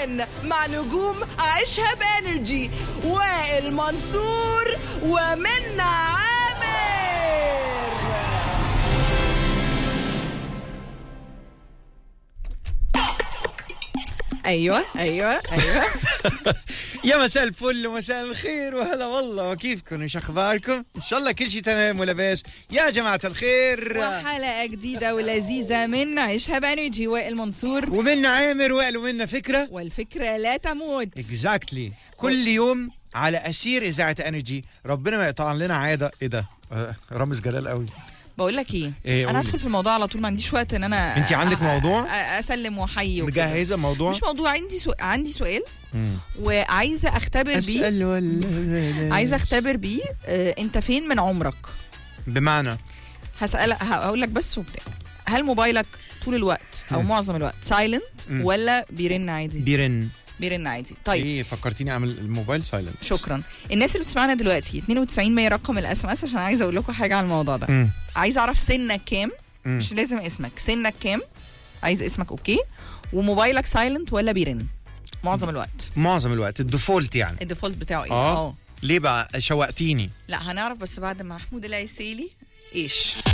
كمان مع نجوم عيشها بانرجي وائل منصور ومنى عامر ايوه ايوه ايوه يا مساء الفل ومساء الخير وهلا والله وكيفكم ايش اخباركم ان شاء الله كل شيء تمام ولاباس يا جماعه الخير وحلقه جديده ولذيذه من عيشها بانرجي وائل منصور ومنا عامر وقال ومنا فكره والفكره لا تموت اكزاكتلي كل يوم على اسير اذاعه انرجي ربنا ما يقطع لنا عاده ايه ده آه، رامز جلال قوي بقول لك ايه, إيه، انا قولي. هدخل في الموضوع على طول ما عنديش وقت ان انا أنت عندك أ- موضوع؟ أ- اسلم واحيي وكده. مجهزه موضوع مش موضوع عندي سو... عندي سؤال مم. وعايزه اختبر بيه اسال ولا عايزه اختبر بيه آه، انت فين من عمرك بمعنى هسال هقول لك بس وبتاع هل موبايلك طول الوقت او مم. معظم الوقت سايلنت مم. ولا بيرن عادي بيرن بيرن عادي طيب ايه فكرتيني اعمل الموبايل سايلنت شكرا الناس اللي بتسمعنا دلوقتي 92 100 رقم الاس ام اس عشان عايزه اقول لكم حاجه على الموضوع ده مم. عايزه اعرف سنك كام مم. مش لازم اسمك سنك كام عايز اسمك اوكي وموبايلك سايلنت ولا بيرن معظم الوقت معظم الوقت الديفولت يعني الديفولت بتاعه ايه اه ليه بقى شوقتيني لا هنعرف بس بعد ما محمود العسيلي ايش